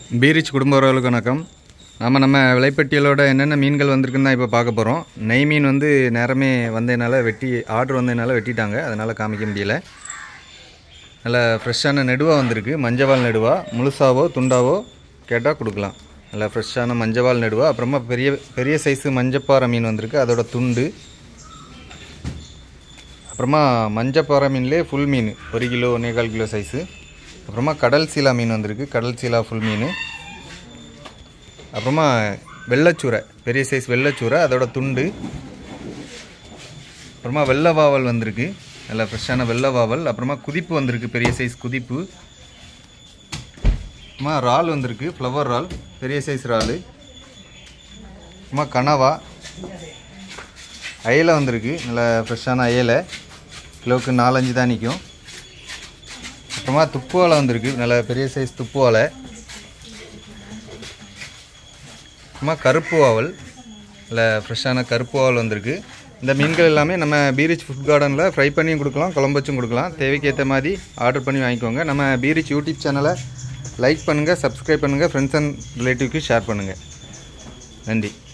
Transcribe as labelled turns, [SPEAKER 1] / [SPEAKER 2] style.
[SPEAKER 1] பீரிச் குடும்ப உறவுகளுக்கு வணக்கம் நம்ம நம்ம விலைப்பட்டியலோட என்னென்ன மீன்கள் வந்திருக்குன்னு தான் இப்போ பார்க்க போகிறோம் நெய் மீன் வந்து நேரமே வந்ததுனால வெட்டி ஆர்டர் வந்ததுனால வெட்டிட்டாங்க அதனால் காமிக்க முடியல நல்ல ஃப்ரெஷ்ஷான நெடுவா வந்திருக்கு மஞ்சவால் நெடுவா முழுசாவோ துண்டாவோ கேட்டால் கொடுக்கலாம் நல்ல ஃப்ரெஷ்ஷான மஞ்சவால் நெடுவா அப்புறமா பெரிய பெரிய சைஸு மஞ்சப்பாறை மீன் வந்திருக்கு அதோட துண்டு அப்புறமா மஞ்சப்பாறை மீன்லேயே ஃபுல் மீன் ஒரு கிலோ ஒன்றே கால் கிலோ சைஸு அப்புறமா கடல் சீலா மீன் வந்திருக்கு கடல் சீலா ஃபுல் மீன் அப்புறமா வெள்ளச்சூரை பெரிய சைஸ் வெள்ளச்சூரை அதோட துண்டு அப்புறமா வெள்ளை வாவல் வந்திருக்கு நல்ல ஃப்ரெஷ்ஷான வெள்ளை வாவல் அப்புறமா குதிப்பு வந்திருக்கு பெரிய சைஸ் குதிப்பு அப்புறமா இறால் வந்திருக்கு ஃப்ளவர் இறால் பெரிய சைஸ் இறால் அப்புறமா கனவா அயலை வந்திருக்கு நல்ல ஃப்ரெஷ்ஷான அயலை கிலோவுக்கு நாலஞ்சு தான் நிற்கும் அப்புறமா துப்புவாலை வந்திருக்கு நல்ல பெரிய சைஸ் துப்புவாலை அப்புறமா கருப்பு வாவல் நல்ல ஃப்ரெஷ்ஷான கருப்பு வாவல் வந்திருக்கு இந்த மீன்கள் எல்லாமே நம்ம பீரிச் ஃபுட் கார்டனில் ஃப்ரை பண்ணியும் கொடுக்கலாம் குழம்பு வச்சும் கொடுக்கலாம் தேவைக்கு ஏற்ற மாதிரி ஆர்டர் பண்ணி வாங்கிக்கோங்க நம்ம பீரிச் யூடியூப் சேனலை லைக் பண்ணுங்கள் சப்ஸ்கிரைப் பண்ணுங்கள் ஃப்ரெண்ட்ஸ் அண்ட் ரிலேட்டிவ்க்கு ஷேர் பண்ணுங்கள் நன்றி